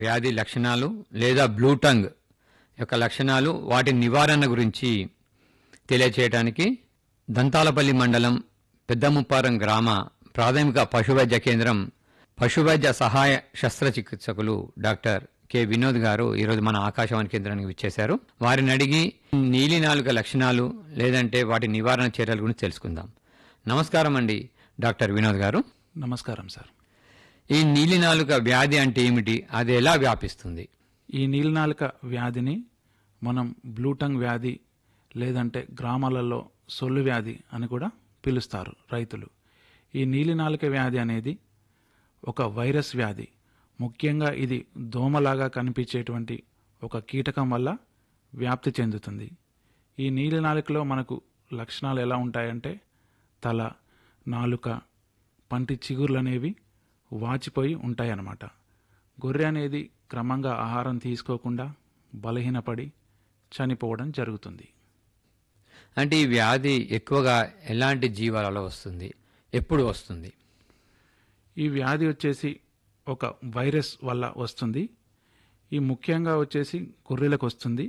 వ్యాధి లక్షణాలు లేదా బ్లూ టంగ్ యొక్క లక్షణాలు వాటి నివారణ గురించి తెలియచేయడానికి దంతాలపల్లి మండలం పెద్దముప్పారం గ్రామ ప్రాథమిక పశువైద్య కేంద్రం పశువైద్య సహాయ శస్త్రచికిత్సకులు డాక్టర్ కె వినోద్ గారు ఈరోజు మన ఆకాశవాణి కేంద్రానికి విచ్చేశారు వారిని అడిగి నీలి నాలుక లక్షణాలు లేదంటే వాటి నివారణ చర్యల గురించి తెలుసుకుందాం నమస్కారం అండి డాక్టర్ వినోద్ గారు నమస్కారం సార్ ఈ నీలి నాలుక వ్యాధి అంటే ఏమిటి అది ఎలా వ్యాపిస్తుంది ఈ నీలినాలిక వ్యాధిని మనం బ్లూటంగ్ వ్యాధి లేదంటే గ్రామాలలో సొల్లు వ్యాధి అని కూడా పిలుస్తారు రైతులు ఈ నీలినాలిక వ్యాధి అనేది ఒక వైరస్ వ్యాధి ముఖ్యంగా ఇది దోమలాగా కనిపించేటువంటి ఒక కీటకం వల్ల వ్యాప్తి చెందుతుంది ఈ నీలినాలికలో మనకు లక్షణాలు ఎలా ఉంటాయంటే తల నాలుక పంటి చిగుర్లు అనేవి వాచిపోయి ఉంటాయన్నమాట గొర్రె అనేది క్రమంగా ఆహారం తీసుకోకుండా బలహీనపడి చనిపోవడం జరుగుతుంది అంటే ఈ వ్యాధి ఎక్కువగా ఎలాంటి జీవాలలో వస్తుంది ఎప్పుడు వస్తుంది ఈ వ్యాధి వచ్చేసి ఒక వైరస్ వల్ల వస్తుంది ఈ ముఖ్యంగా వచ్చేసి గొర్రెలకు వస్తుంది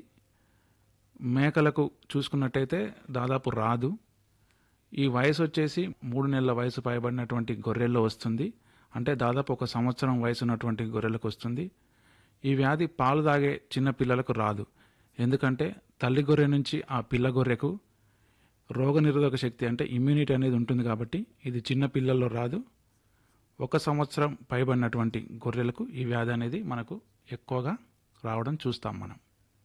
మేకలకు చూసుకున్నట్టయితే దాదాపు రాదు ఈ వయసు వచ్చేసి మూడు నెలల వయసు పైబడినటువంటి గొర్రెల్లో వస్తుంది అంటే దాదాపు ఒక సంవత్సరం వయసు ఉన్నటువంటి గొర్రెలకు వస్తుంది ఈ వ్యాధి పాలు తాగే చిన్న పిల్లలకు రాదు ఎందుకంటే తల్లి గొర్రె నుంచి ఆ పిల్ల గొర్రెకు రోగనిరోధక శక్తి అంటే ఇమ్యూనిటీ అనేది ఉంటుంది కాబట్టి ఇది చిన్న పిల్లల్లో రాదు ఒక సంవత్సరం పైబడినటువంటి గొర్రెలకు ఈ వ్యాధి అనేది మనకు ఎక్కువగా రావడం చూస్తాం మనం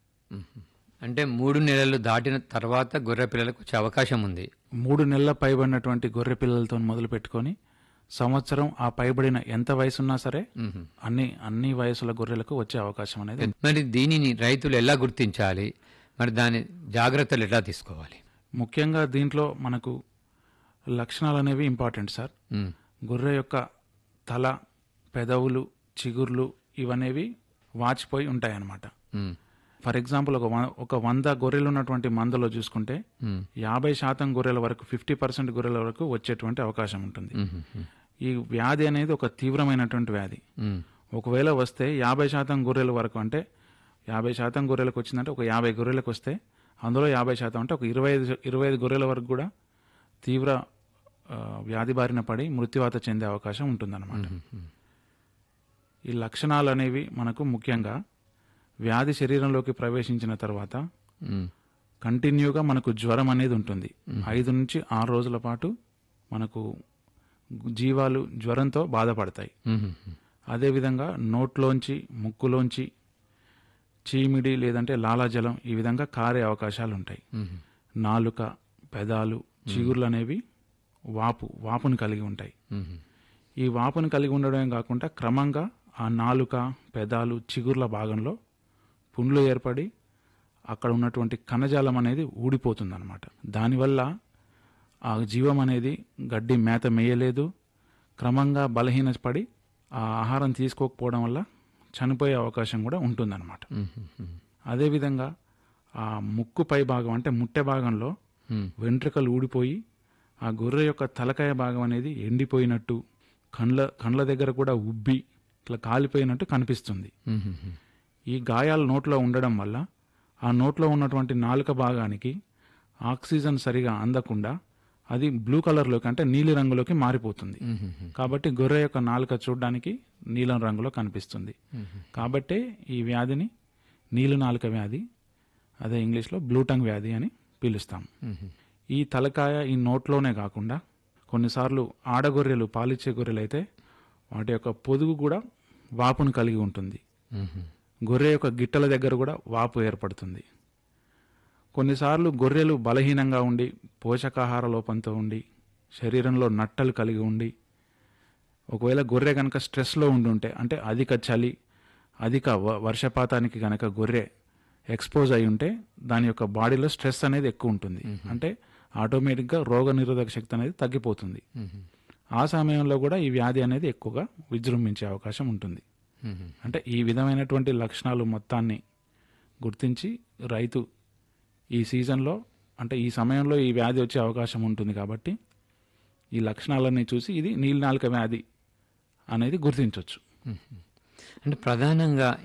అంటే మూడు నెలలు దాటిన తర్వాత గొర్రె పిల్లలకు వచ్చే అవకాశం ఉంది మూడు నెలల పైబడినటువంటి గొర్రె పిల్లలతో మొదలు పెట్టుకొని సంవత్సరం ఆ పైబడిన ఎంత వయసు ఉన్నా సరే మ్మ్. అన్ని అన్ని వయసుల గొర్రెలకు వచ్చే అవకాశం అనేది మరి దీనిని రైతులు ఎలా గుర్తించాలి మరి దాని జాగ్రత్తలు ఎలా తీసుకోవాలి ముఖ్యంగా దీంట్లో మనకు లక్షణాలు అనేవి ఇంపార్టెంట్ సార్ మ్మ్. గొర్రె యొక్క తల పెదవులు చిగుర్లు ఇవనేవి వాచిపోయి ఉంటాయన్నమాట మ్మ్. ఫర్ ఎగ్జాంపుల్ ఒక వ- ఒక వంద గొర్రెలు ఉన్నటువంటి మందలో చూసుకుంటే మ్మ్. యాభై శాతం గొర్రెల వరకు ఫిఫ్టీ పర్సెంట్ గొర్రెల వరకు వచ్చేటువంటి అవకాశం ఉంటుంది మ్మ్. మ్మ్. ఈ వ్యాధి అనేది ఒక తీవ్రమైనటువంటి వ్యాధి మ్మ్. ఒకవేళ వస్తే యాభై శాతం గొర్రెల వరకు అంటే యాభై శాతం గొర్రెలకు వచ్చిందంటే ఒక యాభై గొర్రెలకు వస్తే అందులో యాభై శాతం అంటే ఒక ఇరవై ఐదు ఇరవై ఐదు గొర్రెల వరకు కూడా తీవ్ర ఆ, వ్యాధి బారిన పడి మృత్యువాత చెందే అవకాశం ఉంటుందన్నమాట ఈ లక్షణాలు అనేవి మనకు ముఖ్యంగా వ్యాధి శరీరంలోకి ప్రవేశించిన తర్వాత మ్మ్. కంటిన్యూగా మనకు జ్వరం అనేది ఉంటుంది ఐదు నుంచి ఆరు రోజుల పాటు మనకు జీవాలు జ్వరంతో బాధపడతాయి మ్మ్. అదేవిధంగా నోట్లోంచి ముక్కులోంచి చీమిడి లేదంటే లాలాజలం ఈ విధంగా కారే అవకాశాలు ఉంటాయి మ్మ్. నాలుక పెదాలు చిగుర్లు అనేవి వాపు వాపును కలిగి ఉంటాయి మ్మ్. ఈ వాపును కలిగి ఉండడమే కాకుండా క్రమంగా ఆ నాలుక పెదాలు చిగుర్ల భాగంలో పుండ్లు ఏర్పడి అక్కడ ఉన్నటువంటి కణజాలం అనేది ఊడిపోతుంది అనమాట దానివల్ల ఆ జీవం అనేది గడ్డి మేత మేయలేదు క్రమంగా బలహీనపడి ఆ ఆహారం తీసుకోకపోవడం వల్ల చనిపోయే అవకాశం కూడా ఉంటుందన్నమాట మ్మ్. మ్మ్. అదేవిధంగా ఆ ముక్కు పై భాగం అంటే ముట్టె భాగంలో మ్మ్. వెంట్రుకలు ఊడిపోయి ఆ గొర్రె యొక్క తలకాయ భాగం అనేది ఎండిపోయినట్టు కండ్ల కండ్ల దగ్గర కూడా ఉబ్బి ఇట్లా కాలిపోయినట్టు కనిపిస్తుంది మ్మ్. మ్మ్. ఈ గాయాలు నోట్లో ఉండడం వల్ల ఆ నోట్లో ఉన్నటువంటి నాలుక భాగానికి ఆక్సిజన్ సరిగా అందకుండా అది బ్లూ కలర్లోకి అంటే నీలి రంగులోకి మారిపోతుంది మ్మ్. కాబట్టి గొర్రె యొక్క నాలుక చూడడానికి నీలం రంగులో కనిపిస్తుంది కాబట్టే ఈ వ్యాధిని నీలి నాలుక వ్యాధి అదే ఇంగ్లీష్లో బ్లూటంగ్ వ్యాధి అని పిలుస్తాం మ్మ్. ఈ తలకాయ ఈ నోట్లోనే కాకుండా కొన్నిసార్లు ఆడగొర్రెలు పాలిచ్చే గొర్రెలు అయితే వాటి యొక్క పొదుగు కూడా వాపును కలిగి ఉంటుంది మ్మ్. గొర్రె యొక్క గిట్టల దగ్గర కూడా వాపు ఏర్పడుతుంది కొన్నిసార్లు గొర్రెలు బలహీనంగా ఉండి పోషకాహార లోపంతో ఉండి శరీరంలో నట్టలు కలిగి ఉండి ఒకవేళ గొర్రె కనుక స్ట్రెస్లో ఉండుంటే అంటే అధిక చలి అధిక వ- వర్షపాతానికి కనుక గొర్రె ఎక్స్పోజ్ అయి ఉంటే దాని యొక్క బాడీలో స్ట్రెస్ అనేది ఎక్కువ ఉంటుంది అంటే ఆటోమేటిక్గా రోగ నిరోధక శక్తి అనేది తగ్గిపోతుంది మ్మ్. ఆ సమయంలో కూడా ఈ వ్యాధి అనేది ఎక్కువగా విజృంభించే అవకాశం ఉంటుంది మ్మ్. అంటే ఈ విధమైనటువంటి లక్షణాలు మొత్తాన్ని గుర్తించి రైతు ఈ సీజన్లో అంటే ఈ సమయంలో ఈ వ్యాధి వచ్చే అవకాశం ఉంటుంది కాబట్టి ఈ లక్షణాలన్నీ చూసి ఇది నీలినాలిక వ్యాధి అనేది గుర్తించవచ్చు అంటే ప్రధానంగా